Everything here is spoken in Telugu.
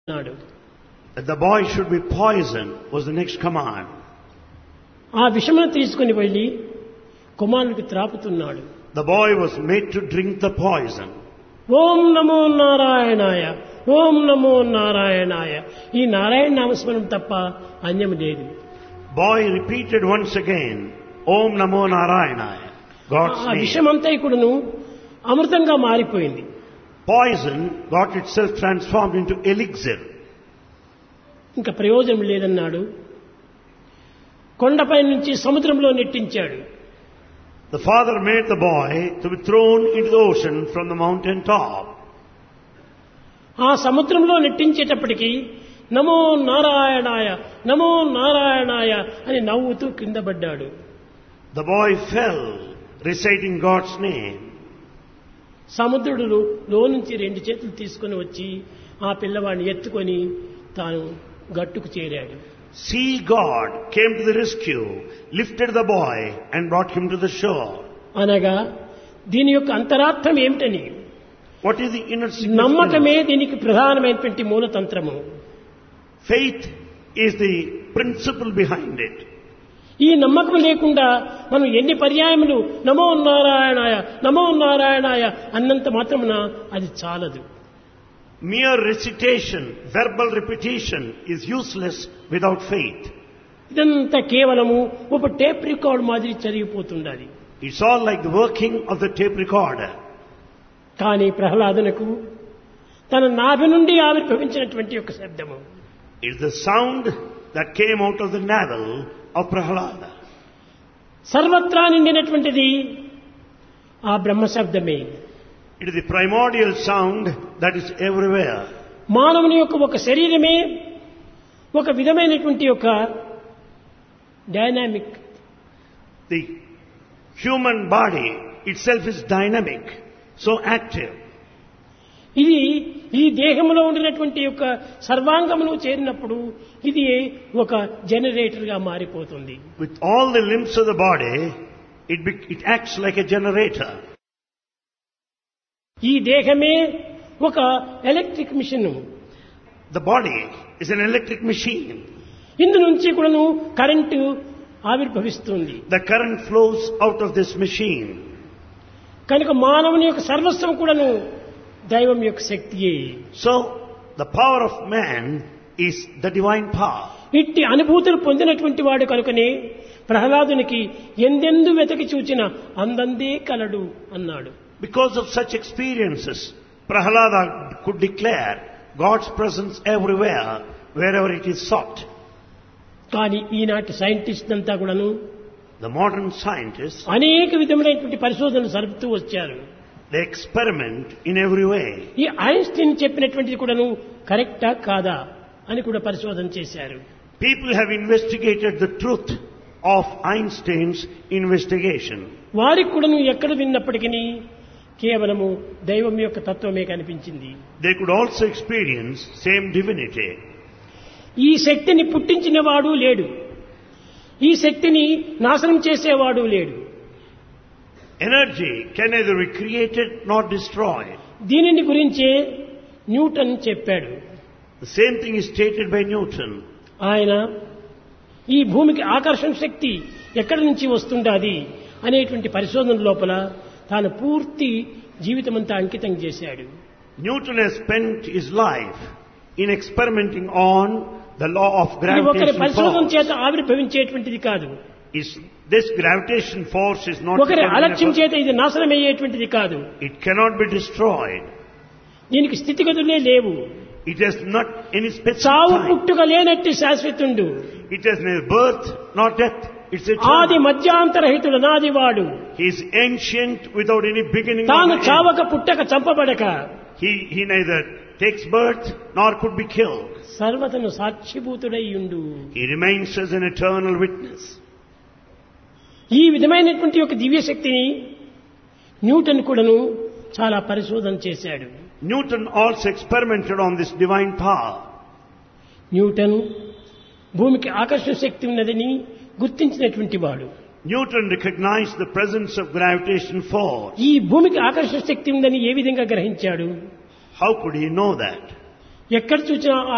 అన్నాడు That the boy should be poisoned was the next command. ఆ విషమును తీసుకుని వెళ్ళి కుమారునికి త్రాపుతున్నాడు The boy was made to drink the poison. ఓం నమో నారాయణాయ ఓం నమో నారాయణాయ ఈ నారాయణ నామస్మరణం తప్ప అన్యం లేదు Boy repeated once again, Om Namo Narayanaya, God's ఆ name. విషమంతా ఇక్కడను అమృతంగా మారిపోయింది Poison got itself transformed into elixir. ఇంకా ప్రయోజనం లేదన్నాడు కొండపై నుంచి సముద్రంలో నెట్టించాడు The father made the boy to be thrown into the ocean from the mountain top. ఆ సముద్రంలో నెట్టించేటప్పటికి నమో నారాయణాయ నమో నారాయణాయ అని నవ్వుతూ కింద పడ్డాడు The boy fell, reciting God's name. సముద్రుడు లో నుంచి రెండు చేతులు తీసుకొని వచ్చి ఆ పిల్లవాడిని ఎత్తుకొని తాను గట్టుకు చేరాడు Sea God came to the rescue, lifted the boy and brought him to the shore. అనగా దీని యొక్క అంతరార్థం ఏమిటని What is the inner significance? నమ్మకమే దీనికి ప్రధానమైనటువంటి మూలతంత్రము Faith is the principle behind it. ఈ నమ్మకం లేకుండా మనం ఎన్ని పర్యాయములు నమో నారాయణాయ నమో నారాయణాయ అన్నంత మాత్రమున అది చాలదు Mere recitation, verbal repetition is useless without faith. ఇదంతా కేవలము ఒక టేప్ రికార్డ్ మాదిరి చదివిపోతుండాలి It's all like the working of the tape recorder. కానీ ప్రహ్లాదునకు తన నాభి నుండి ఆవిర్భవించినటువంటి ఒక శబ్దము It's the sound that came out of the navel of Prahlada. సర్వత్రా నిండినటువంటిది ఆ బ్రహ్మ శబ్దమే It is the primordial sound that is everywhere. మానవుని యొక్క ఒక శరీరమే ఒక విధమైనటువంటి ఒక dynamic The human body itself is dynamic, so active. ఇది ఈ దేహంలో ఉండినటువంటి యొక్క సర్వాంగమును చేరినప్పుడు ఇది ఒక జనరేటర్గా మారిపోతుంది With all the limbs of the body, it, be, it acts like a generator. ఈ దేహమే ఒక electric machine The body is an electric machine. ఇందు నుంచి కూడాను కరెంటు ఆవిర్భవిస్తుంది The current flows out of this machine. కనుక మానవుని యొక్క సర్వస్వం కూడాను దైవం యొక్క శక్తియే So, the power of man is the divine power. ఇట్టి అనుభూతులు పొందినటువంటి వాడు కనుకనే ప్రహ్లాదునికి ఎందెందు వెతకి చూచిన అందందే కలడు అన్నాడు Because of such experiences, Prahalada could declare God's presence everywhere, wherever it is sought. కానీ ఈనాటి సైంటిస్ట్ అంతా కూడాను The modern scientists, అనేక విధములైనటువంటి పరిశోధనలు జరుపుతూ వచ్చారు they experiment in every way. ఈ ఐన్స్టీన్ చెప్పినటువంటిది కూడాను కరెక్టా కాదా అని కూడా పరిశోధన చేశారు People have investigated the truth of Einstein's investigation. వారికి కూడాను ఎక్కడ విన్నప్పటికీ కేవలము దైవం యొక్క తత్వమే కనిపించింది They could also experience same divinity. ఈ శక్తిని పుట్టించిన వాడు లేడు ఈ శక్తిని నాశనం చేసేవాడు లేడు Energy can neither be created nor destroyed. దీనిని గురించే న్యూటన్ చెప్పాడు The same thing is stated by Newton. ఆయన ఈ భూమికి ఆకర్షణ శక్తి ఎక్కడి నుంచి వస్తుండాది అనేటువంటి పరిశోధన లోపల తాను పూర్తి జీవితమంతా అంకితం చేశాడు Newton has spent his life in experimenting on the law of ఇది ఒకరి gravitation పరిశోధన force. చేత ఆవిర్భవించేటువంటిది కాదు Is, this gravitation force is not ఒకరి dependent అలక్ష్యం upon- చేత ఇది నాశనమయ్యేటువంటిది కాదు it cannot be destroyed. దీనికి స్థితిగతులే లేవు It has not any specific చావు time. పుట్టుక లేనట్టి శాశ్వతుండు It has neither birth nor death. It's ఆది eternal. మధ్యాంతరహితుడు నాది వాడు He is ancient without any beginning తాను or end. చావక పుట్టక చంపబడక He, he neither takes birth nor could be killed. సర్వతను సాక్షిభూతుడై ఉండు He remains as an eternal witness. ఈ విధమైనటువంటి ఒక దివ్య శక్తిని న్యూటన్ కూడాను చాలా పరిశోధన చేశాడు Newton also experimented on this divine power. Newton భూమికి ఆకర్షణ శక్తి ఉన్నదని గుర్తించినటువంటి వాడు Newton recognized the presence of gravitation force. ఈ భూమికి ఆకర్షణ శక్తి ఉందని ఏ విధంగా గ్రహించాడు How could he know that? ఎక్కడ చూసినా